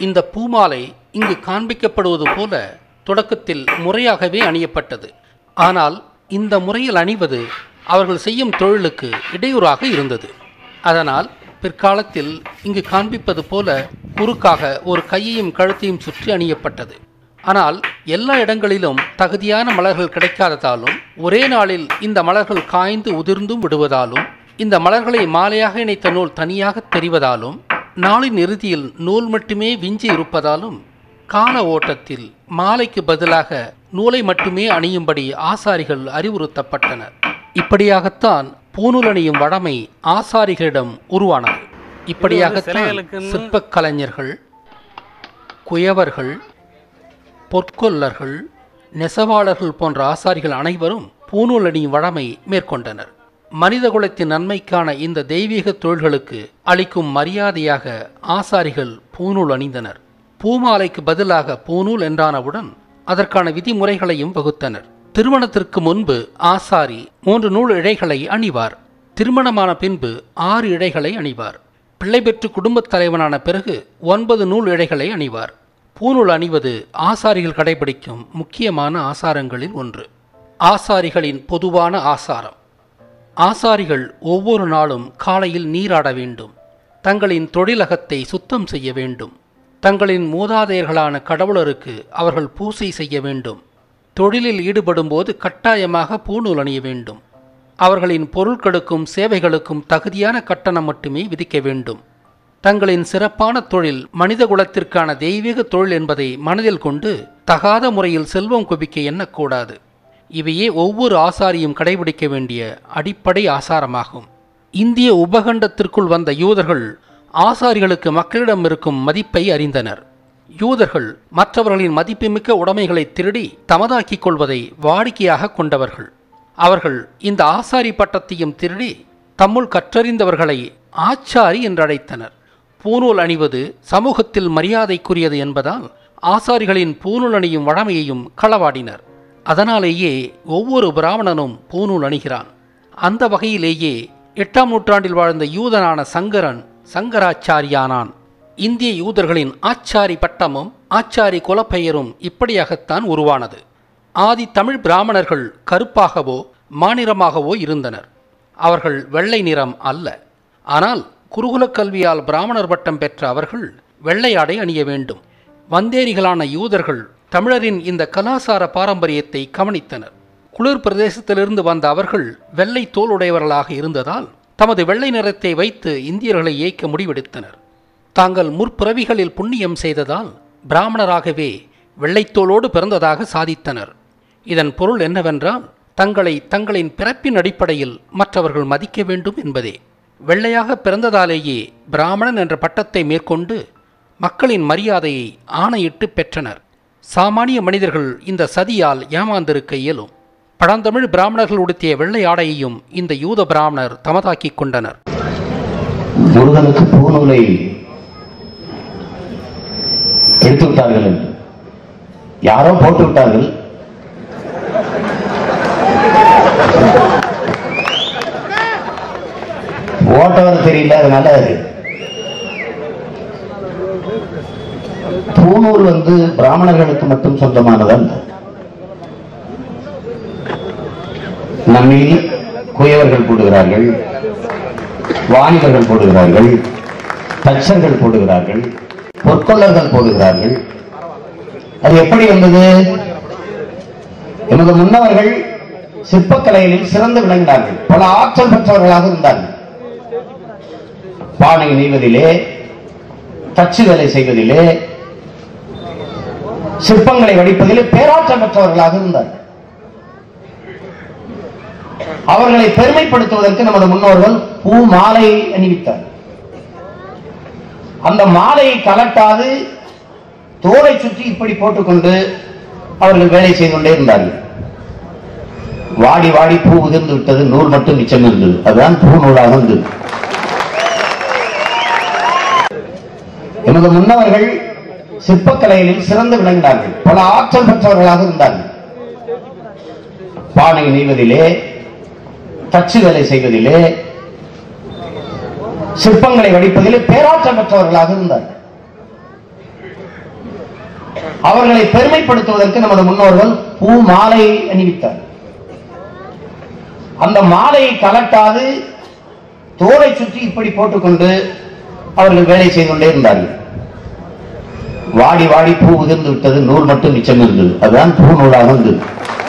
இந்த பூமாலை இங்கு காண்பிக்கப்படுவது போல தொடக்கத்தில் முறையாகவே அணியப்பட்டது ஆனால் இந்த முறையில் அணிவது அவர்கள் செய்யும் தொழிலுக்கு இடையூறாக இருந்தது அதனால் பிற்காலத்தில் இங்கு காண்பிப்பது போல குறுக்காக ஒரு கையையும் கழுத்தையும் சுற்றி அணியப்பட்டது ஆனால் எல்லா இடங்களிலும் தகுதியான மலர்கள் கிடைக்காததாலும் ஒரே நாளில் இந்த மலர்கள் காய்ந்து உதிர்ந்தும் விடுவதாலும் இந்த மலர்களை மாலையாக இணைத்த நூல் தனியாக தெரிவதாலும் நாளின் இறுதியில் நூல் மட்டுமே விஞ்சி இருப்பதாலும் கால ஓட்டத்தில் மாலைக்கு பதிலாக நூலை மட்டுமே அணியும்படி ஆசாரிகள் அறிவுறுத்தப்பட்டனர் இப்படியாகத்தான் பூநூல் அணியும் வழமை ஆசாரிகளிடம் உருவானது இப்படியாகத்தான் சிலைகளுக்குன்னு- சிற்பக் கலைஞர்கள் குயவர்கள் பொற்கொல்லர்கள் நெசவாளர்கள் போன்ற ஆசாரிகள் அனைவரும் பூநூல் அணியும் வழமை மேற்கொண்டனர் மனிதகுலத்தின் நன்மைக்கான இந்த தெய்வீக தொழில்களுக்கு அளிக்கும் மரியாதையாக ஆசாரிகள் பூநூல் அணிந்தனர் பூமாலைக்கு பதிலாக பூநூல் என்றானவுடன் அதற்கான விதிமுறைகளையும் வகுத்தனர் திருமணத்திற்கு முன்பு ஆசாரி மூன்று நூல் இழைகளை அணிவார் திருமணமான பின்பு ஆறு இழைகளை அணிவார் பிள்ளை பெற்று குடும்பத் தலைவனான பிறகு ஒன்பது நூல் இழைகளை அணிவார் பூநூல் அணிவது ஆசாரிகள் கடைபிடிக்கும் முக்கியமான ஆசாரங்களில் ஒன்று ஆசாரிகளின் பொதுவான ஆசாரம் ஆசாரிகள் ஒவ்வொரு நாளும் காலையில் நீராட வேண்டும் தங்களின் தொழிலகத்தை சுத்தம் செய்ய வேண்டும் தங்களின் மூதாதையர்களான கடவுளருக்கு அவர்கள் பூசை செய்ய வேண்டும் தொழிலில் ஈடுபடும்போது கட்டாயமாக பூநூல் அணிய வேண்டும் அவர்களின் பொருட்களுக்கும் சேவைகளுக்கும் தகுதியான கட்டணம் மட்டுமே விதிக்க வேண்டும் தங்களின் சிறப்பான தொழில் மனித குலத்திற்கான தெய்வீக தொழில் என்பதை மனதில் கொண்டு தகாத முறையில் செல்வம் குவிக்க எண்ணக்கூடாது இவையே ஒவ்வொரு ஆசாரியும் கடைபிடிக்க வேண்டிய அடிப்படை ஆசாரமாகும் இந்திய உபகண்டத்திற்குள் வந்த யூதர்கள் ஆசாரிகளுக்கு மக்களிடம் இருக்கும் மதிப்பை அறிந்தனர் யூதர்கள் மற்றவர்களின் மதிப்புமிக்க உடைமைகளை திருடி தமதாக்கிக் கொள்வதை வாடிக்கையாக கொண்டவர்கள் அவர்கள் இந்த ஆசாரி பட்டத்தையும் திருடி தம்முள் கற்றறிந்தவர்களை ஆச்சாரி என்றழைத்தனர் பூநூல் அணிவது சமூகத்தில் மரியாதைக்குரியது என்பதால் ஆசாரிகளின் பூநூல் அணியும் வழமையையும் களவாடினர் அதனாலேயே ஒவ்வொரு பிராமணனும் பூநூல் அணிகிறான் அந்த வகையிலேயே எட்டாம் நூற்றாண்டில் வாழ்ந்த யூதனான சங்கரன் சங்கராச்சாரியானான் இந்திய யூதர்களின் ஆச்சாரி பட்டமும் ஆச்சாரி குலப்பெயரும் இப்படியாகத்தான் உருவானது ஆதி தமிழ் பிராமணர்கள் கருப்பாகவோ மாநிறமாகவோ இருந்தனர் அவர்கள் வெள்ளை நிறம் அல்ல ஆனால் குருகுலக் கல்வியால் பிராமணர் பட்டம் பெற்ற அவர்கள் வெள்ளை ஆடை அணிய வேண்டும் வந்தேரிகளான யூதர்கள் தமிழரின் இந்த கலாசார பாரம்பரியத்தை கவனித்தனர் குளிர் பிரதேசத்திலிருந்து வந்த அவர்கள் வெள்ளை தோலுடையவர்களாக இருந்ததால் தமது வெள்ளை நிறத்தை வைத்து இந்தியர்களை ஏய்க்க முடிவெடுத்தனர் தாங்கள் முற்பிறவிகளில் புண்ணியம் செய்ததால் பிராமணராகவே வெள்ளைத்தோலோடு பிறந்ததாக சாதித்தனர் இதன் பொருள் என்னவென்றால் தங்களை தங்களின் பிறப்பின் அடிப்படையில் மற்றவர்கள் மதிக்க வேண்டும் என்பதே வெள்ளையாக பிறந்ததாலேயே பிராமணன் என்ற பட்டத்தை மேற்கொண்டு மக்களின் மரியாதையை ஆணையிட்டு பெற்றனர் சாமானிய மனிதர்கள் இந்த சதியால் ஏமாந்திருக்க இயலும் பழந்தமிழ் பிராமணர்கள் உடுத்திய வெள்ளை ஆடையையும் இந்த யூத பிராமணர் தமதாக்கிக் கொண்டனர் முருகனுக்கு பூநூலை எடுத்து விட்டார்கள் என்று யாரோ போட்டு விட்டார்கள் ஓட்டவர் தெரியல அதனால பூநூல் வந்து பிராமணர்களுக்கு மட்டும் சொந்தமானதல்ல நம்மில் குயவர்கள் போடுகிறார்கள் வாணிகர்கள் போடுகிறார்கள் தச்சர்கள் போடுகிறார்கள் பொற்கொள்ளர்கள் போடுகிறார்கள் அது எப்படி வந்தது எமது முன்னவர்கள் சிற்பக்கலைகளில் சிறந்து விளங்கினார்கள் பல ஆற்றல் பெற்றவர்களாக இருந்தார்கள் பானை நெய்வதிலே தச்சு வேலை செய்வதிலே சிற்பங்களை வடிப்பதிலே பேராற்றல் பெற்றவர்களாக இருந்தார்கள் அவர்களை பெருமைப்படுத்துவதற்கு நமது முன்னோர்கள் பூ மாலை அணிவித்தார் அந்த மாலையை கலட்டாது தோலை சுற்றி இப்படி போட்டுக்கொண்டு அவர்கள் வேலை செய்து கொண்டே இருந்தார்கள் வாடி வாடி பூ உதிர்ந்து விட்டது நூல் மட்டும் மிச்சம் இருந்தது அதுதான் பூ நூலாக இருந்தது எமது முன்னவர்கள் சிற்பக்கலைகளில் சிறந்து விளங்கினார்கள் பல ஆற்றல் பெற்றவர்களாக இருந்தார்கள் பானை நெய்வதிலே தச்சு வேலை செய்வதிலே சிற்பங்களை வடிப்பதிலே பேராற்றல் பெற்றவர்களாக இருந்தார்கள் அவர்களை பெருமைப்படுத்துவதற்கு நமது முன்னோர்கள் பூ மாலை அணிவித்தார் அந்த மாலையை கலட்டாது தோலை சுற்றி இப்படி போட்டுக்கொண்டு அவர்கள் வேலை செய்து கொண்டே இருந்தார்கள் வாடி வாடி பூ உதிர்ந்து விட்டது நூல் மட்டும் மிச்சம் இருந்தது அதுதான் பூ நூலாக இருந்தது